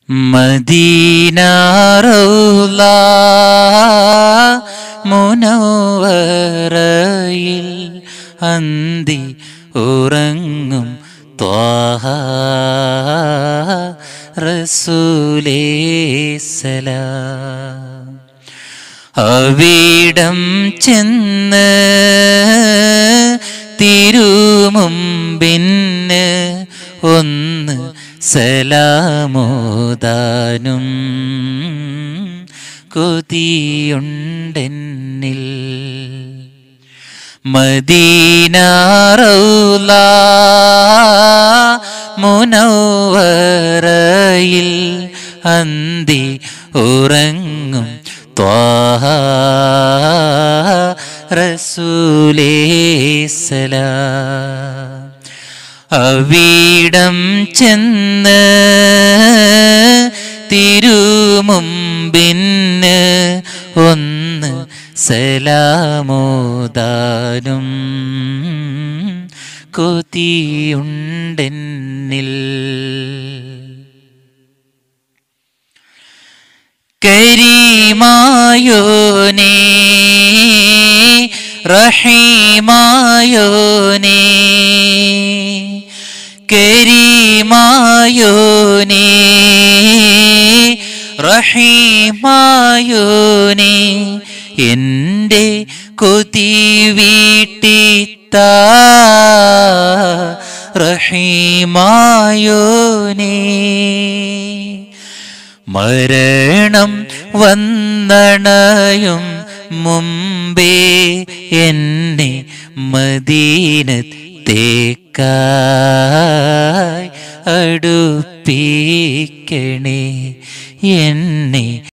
മദീനാറൗല മുനവറയിൽ അന്തി ഉറങ്ങും ത്വാഹ റസൂലേ സലാം അവിടം ചെന്ന് തിരുമുമ്പിന് ഒന്ന് സലാമോദാനും കൊതിയുണ്ടെന്നിൽ മദീനാറൗല മുനവറയിൽ അന്തി ഉറങ്ങും ത്വാഹ റസൂലേ സലാം അവിടം ചെന്ന് തിരുമുമ്പിന് ഒന്ന് സലാമോദാനും കൊതിയുണ്ടെന്നിൽ കരീമായോനേ റഹീമായോനേ കരീമായോനേ റഹീമായോനേ എൻ്റെ കൊതി വീട്ടിത്ത റഹീമായോനേ മരണം വന്നണയും മുമ്പേ എന്നെ മദീനത്തേക്കായി അടുപ്പിക്കണേ എന്നെ